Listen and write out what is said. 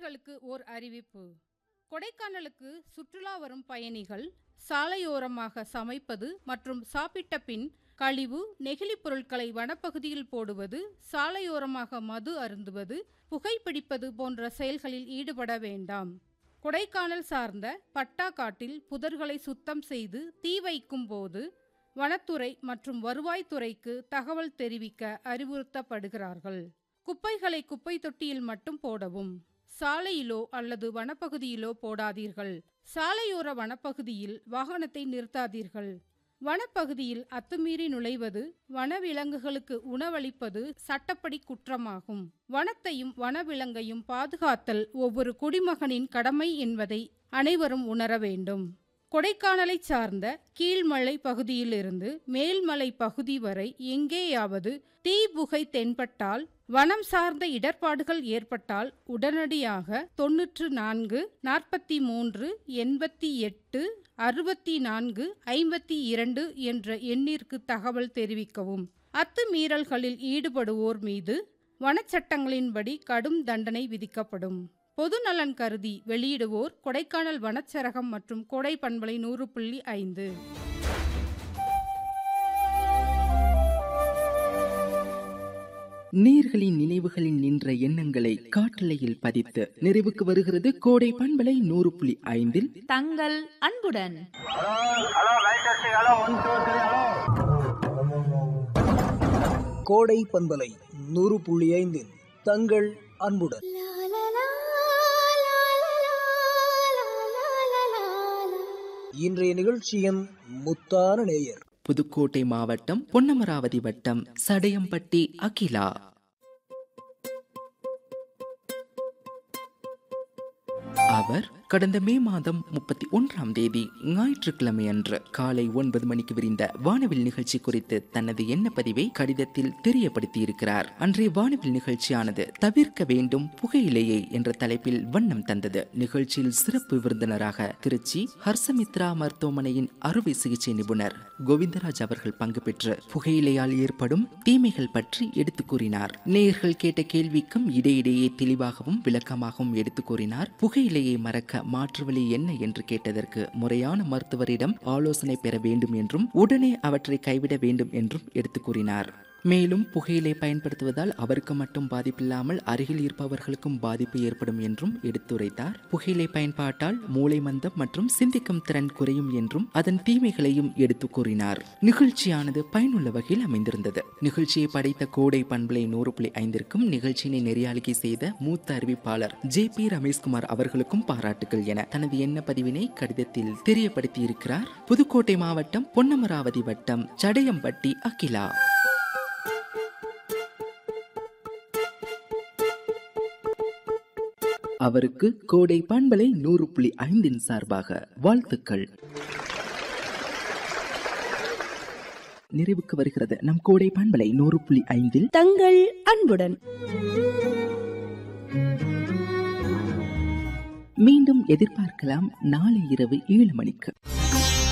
நேயர்களுக்கு ஓர் அறிவிப்பு கொடைக்கானலுக்கு சுற்றுலா வரும் பயணிகள் சாலையோரமாக சமைப்பது மற்றும் சாப்பிட்ட பின் கழிவு நெகிழிப் பொருட்களை வனப்பகுதியில் போடுவது சாலையோரமாக மது அருந்துவது புகைப்பிடிப்பது போன்ற செயல்களில் ஈடுபட வேண்டாம் கொடைக்கானல் சார்ந்த பட்டா காட்டில் புதர்களை சுத்தம் செய்து தீ வைக்கும் போது வனத்துறை மற்றும் வருவாய்த்துறைக்கு தகவல் தெரிவிக்க அறிவுறுத்தப்படுகிறார்கள் குப்பைகளை குப்பை தொட்டியில் மட்டும் போடவும் சாலையிலோ அல்லது வனப்பகுதியிலோ போடாதீர்கள் சாலையோர வனப்பகுதியில் வாகனத்தை நிறுத்தாதீர்கள் வனப்பகுதியில் அத்துமீறி நுழைவது வனவிலங்குகளுக்கு உணவளிப்பது சட்டப்படி குற்றமாகும் வனத்தையும் வனவிலங்கையும் பாதுகாத்தல் ஒவ்வொரு குடிமகனின் கடமை என்பதை அனைவரும் உணர வேண்டும் கொடைக்கானலை சார்ந்த கீழ்மலை பகுதியிலிருந்து மேல்மலை பகுதி வரை எங்கேயாவது தீ புகை தென்பட்டால் வனம் சார்ந்த இடர்பாடுகள் ஏற்பட்டால் உடனடியாக தொன்னூற்று நான்கு நாற்பத்தி மூன்று எண்பத்தி எட்டு அறுபத்தி நான்கு ஐம்பத்தி இரண்டு என்ற எண்ணிற்கு தகவல் தெரிவிக்கவும் அத்துமீறல்களில் ஈடுபடுவோர் மீது வனச்சட்டங்களின்படி கடும் தண்டனை விதிக்கப்படும் பொது நலன் கருதி வெளியிடுவோர் கொடைக்கானல் வனச்சரகம் மற்றும் கொடை பண்பலை நூறு புள்ளி ஐந்து நீர்களின் நினைவுகளில் நின்ற எண்ணங்களை காட்டலையில் பதித்து நிறைவுக்கு வருகிறது கோடை பண்பலை நூறு புள்ளி ஐந்தில் தங்கள் அன்புடன் கோடை பண்பலை நூறு புள்ளி ஐந்தில் தங்கள் அன்புடன் இன்றைய நிகழ்ச்சியின் முத்தான நேயர் புதுக்கோட்டை மாவட்டம் பொன்னமராவதி வட்டம் சடையம்பட்டி அகிலா அவர் கடந்த மே மாதம் முப்பத்தி ஒன்றாம் தேதி ஞாயிற்றுக்கிழமை அன்று காலை ஒன்பது மணிக்கு விரிந்த வானவில் நிகழ்ச்சி குறித்து தனது எண்ண பதிவை கடிதத்தில் தெரியப்படுத்தியிருக்கிறார் அன்றைய வானவில் நிகழ்ச்சியானது தவிர்க்க வேண்டும் புகையிலையை என்ற தலைப்பில் வண்ணம் தந்தது நிகழ்ச்சியில் சிறப்பு விருந்தினராக திருச்சி ஹர்சமித்ரா மருத்துவமனையின் அறுவை சிகிச்சை நிபுணர் கோவிந்தராஜ் அவர்கள் பங்கு பெற்று புகையிலையால் ஏற்படும் தீமைகள் பற்றி எடுத்து கூறினார் நேயர்கள் கேட்ட கேள்விக்கும் இடையிடையே தெளிவாகவும் விளக்கமாகவும் எடுத்து கூறினார் புகையிலையை மறக்க மாற்று வழி என்ன என்று கேட்டதற்கு முறையான மருத்துவரிடம் ஆலோசனை பெற வேண்டும் என்றும் உடனே அவற்றை கைவிட வேண்டும் என்றும் எடுத்து கூறினார் மேலும் புகையிலை பயன்படுத்துவதால் அவருக்கு மட்டும் பாதிப்பில்லாமல் அருகில் இருப்பவர்களுக்கும் பாதிப்பு ஏற்படும் என்றும் எடுத்துரைத்தார் புகையிலை பயன்பாட்டால் மூளை மந்தம் மற்றும் சிந்திக்கும் திறன் குறையும் என்றும் அதன் தீமைகளையும் எடுத்து கூறினார் நிகழ்ச்சியானது பயனுள்ள வகையில் அமைந்திருந்தது நிகழ்ச்சியை படைத்த கோடை பண்பலை நூறு புள்ளி ஐந்திற்கும் நிகழ்ச்சியினை நெறியாளிகை செய்த மூத்த அறிவிப்பாளர் ஜே பி ரமேஷ்குமார் அவர்களுக்கும் பாராட்டுகள் என தனது எண்ண பதிவினை கடிதத்தில் தெரியப்படுத்தியிருக்கிறார் புதுக்கோட்டை மாவட்டம் பொன்னமராவதி வட்டம் சடையம்பட்டி அகிலா அவருக்கு கோடை பண்பலை நூறு புள்ளி ஐந்தின் சார்பாக வாழ்த்துக்கள் நிறைவுக்கு வருகிறது நம் கோடை பண்பலை நூறு புள்ளி ஐந்தில் தங்கள் அன்புடன் மீண்டும் எதிர்பார்க்கலாம் நாளை இரவு ஏழு மணிக்கு